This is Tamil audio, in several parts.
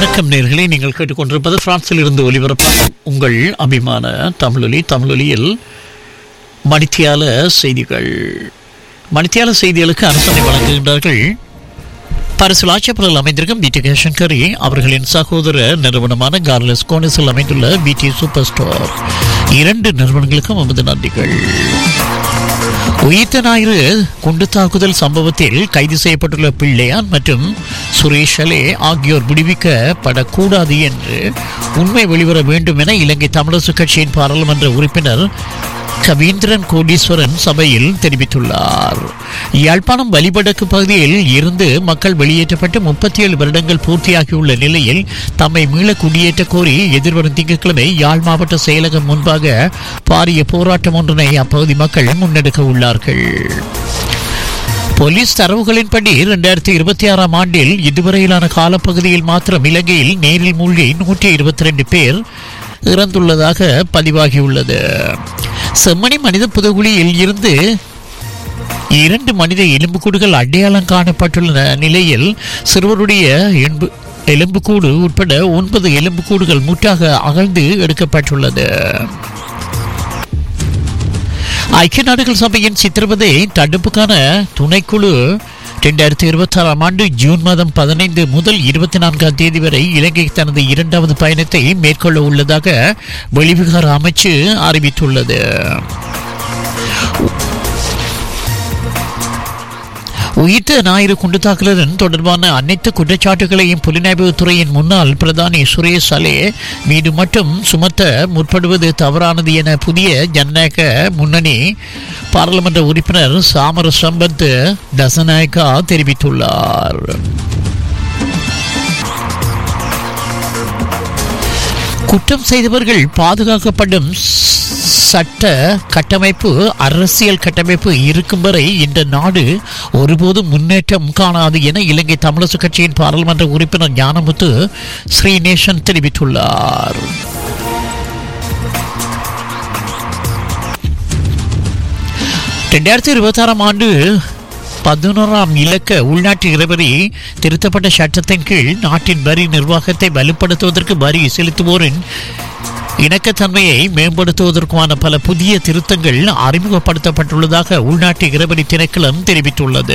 வணக்கம் நேர்களே நீங்கள் கேட்டுக்கொண்டிருப்பது பிரான்சில் இருந்து ஒலிபரப்பாகும் உங்கள் அபிமான தமிழொலி தமிழொலியில் மணித்தியால செய்திகள் மணித்தியால செய்திகளுக்கு அரசனை வழங்குகின்றார்கள் பரிசு ஆட்சேபரில் அமைந்திருக்கும் பிடி கேஷன்கரி அவர்களின் சகோதர நிறுவனமான கார்லஸ் கோனிஸில் அமைந்துள்ள பிடி சூப்பர் ஸ்டோர் இரண்டு நிறுவனங்களுக்கும் நமது நன்றிகள் உயிர்த்த ஞாயிறு குண்டு தாக்குதல் சம்பவத்தில் கைது செய்யப்பட்டுள்ள பிள்ளையான் மற்றும் சுரேஷ் அலே ஆகியோர் விடுவிக்கப்படக்கூடாது என்று உண்மை வெளிவர வேண்டும் என இலங்கை தமிழரசு கட்சியின் பாராளுமன்ற உறுப்பினர் கவீந்திரன் கோடீஸ்வரன் சபையில் தெரிவித்துள்ளார் யாழ்ப்பாணம் வலிபடக்கு பகுதியில் இருந்து மக்கள் வெளியேற்றப்பட்டு முப்பத்தி ஏழு வருடங்கள் பூர்த்தியாகியுள்ள நிலையில் தம்மை மீள குடியேற்ற கோரி எதிர்வரும் திங்கட்கிழமை யாழ் மாவட்ட செயலகம் முன்பாக பாரிய போராட்டம் ஒன்றினை அப்பகுதி மக்கள் முன்னெடுக்க உள்ளார்கள் போலீஸ் தரவுகளின்படி இரண்டாயிரத்தி இருபத்தி ஆறாம் ஆண்டில் இதுவரையிலான காலப்பகுதியில் மாத்திரம் இலங்கையில் நேரில் மூழ்கி நூற்றி இருபத்தி ரெண்டு பேர் இறந்துள்ளதாக பதிவாகியுள்ளது செம்மணி மனித புதகுழியில் இருந்து இரண்டு மனித எலும்புக்கூடுகள் அடையாளம் காணப்பட்டுள்ள நிலையில் சிறுவருடைய எலும்பு எலும்புக்கூடு உட்பட ஒன்பது எலும்புக்கூடுகள் முற்றாக அகழ்ந்து எடுக்கப்பட்டுள்ளது ஐக்கிய நாடுகள் சபையின் சித்திரவதை தடுப்புக்கான துணைக்குழு இரண்டாயிரத்தி இருபத்தி ஆறாம் ஆண்டு ஜூன் மாதம் பதினைந்து முதல் இருபத்தி நான்காம் தேதி வரை இலங்கை தனது இரண்டாவது பயணத்தை மேற்கொள்ள உள்ளதாக வெளிவிகார அமைச்சு அறிவித்துள்ளது உயிர்த்த ஞாயிறு குண்டு தாக்குதலுடன் தொடர்பான அனைத்து குற்றச்சாட்டுகளையும் புலனாய்வு துறையின் முன்னாள் பிரதானி சுரேஷ் அலே மீது மட்டும் சுமத்த முற்படுவது தவறானது என புதிய ஜனநாயக முன்னணி பாராளுமன்ற உறுப்பினர் சாமர சம்பத் தசநாயக்கா தெரிவித்துள்ளார் குற்றம் செய்தவர்கள் பாதுகாக்கப்படும் சட்ட கட்டமைப்பு அரசியல் கட்டமைப்பு இருக்கும் வரை இந்த நாடு ஒருபோதும் முன்னேற்றம் காணாது என இலங்கை தமிழரசு கட்சியின் பாராளுமன்ற உறுப்பினர் ஞானமுத்து ஸ்ரீநேசன் தெரிவித்துள்ளார் ரெண்டாயிரத்தி இருபத்தாறாம் ஆண்டு பதினோராம் இலக்க உள்நாட்டு இறைவரி திருத்தப்பட்ட சட்டத்தின் கீழ் நாட்டின் வரி நிர்வாகத்தை வலுப்படுத்துவதற்கு வரி செலுத்துவோரின் இணக்கத்தன்மையை மேம்படுத்துவதற்கான பல புதிய திருத்தங்கள் அறிமுகப்படுத்தப்பட்டுள்ளதாக உள்நாட்டு இறைவரி திணைக்களம் தெரிவித்துள்ளது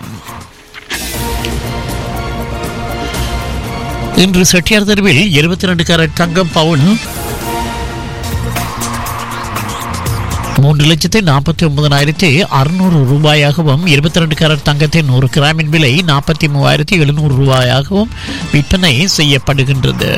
இன்று செட்டியார் தெருவில் இருபத்தி ரெண்டு கேரட் தங்கம் பவுன் மூன்று லட்சத்தி நாற்பத்தி ஒன்பதனாயிரத்தி அறுநூறு ரூபாயாகவும் இருபத்தி ரெண்டு கேரட் தங்கத்தின் ஒரு கிராமின் விலை நாற்பத்தி மூவாயிரத்தி எழுநூறு ரூபாயாகவும் விற்பனை செய்யப்படுகின்றது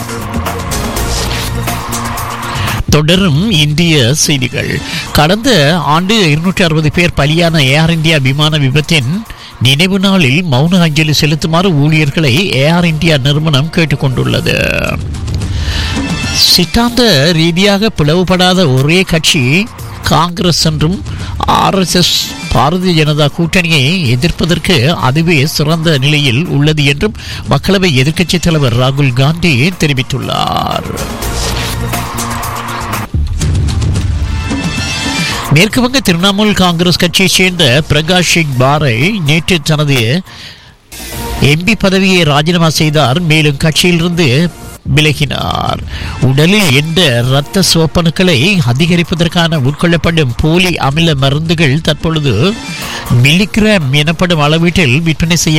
தொடரும் இந்திய செய்திகள் கடந்த ஆண்டு இருநூற்றி அறுபது பேர் பலியான ஏர் இந்தியா விமான விபத்தின் நினைவு நாளில் மௌன அஞ்சலி செலுத்துமாறு ஊழியர்களை ஏர் இந்தியா நிறுவனம் கேட்டுக்கொண்டுள்ளது சித்தாந்த ரீதியாக பிளவுபடாத ஒரே கட்சி காங்கிரஸ் என்றும் ஆர்எஸ்எஸ் பாரதிய ஜனதா கூட்டணியை எதிர்ப்பதற்கு அதுவே சிறந்த நிலையில் உள்ளது என்றும் மக்களவை எதிர்க்கட்சித் தலைவர் ராகுல் காந்தி தெரிவித்துள்ளார் மேற்கு வங்க திரிணாமுல் காங்கிரஸ் கட்சியைச் சேர்ந்த பிரகாஷ் சிங் பாரை நேற்று தனது எம்பி பதவியை ராஜினாமா செய்தார் மேலும் கட்சியிலிருந்து விலகினார் உடலில் எந்த இரத்த சோப்பணுக்களை அதிகரிப்பதற்கான உட்கொள்ளப்படும் போலி அமில மருந்துகள் தற்பொழுது மில்லிகிராம் எனப்படும் அளவீட்டில் விற்பனை செய்ய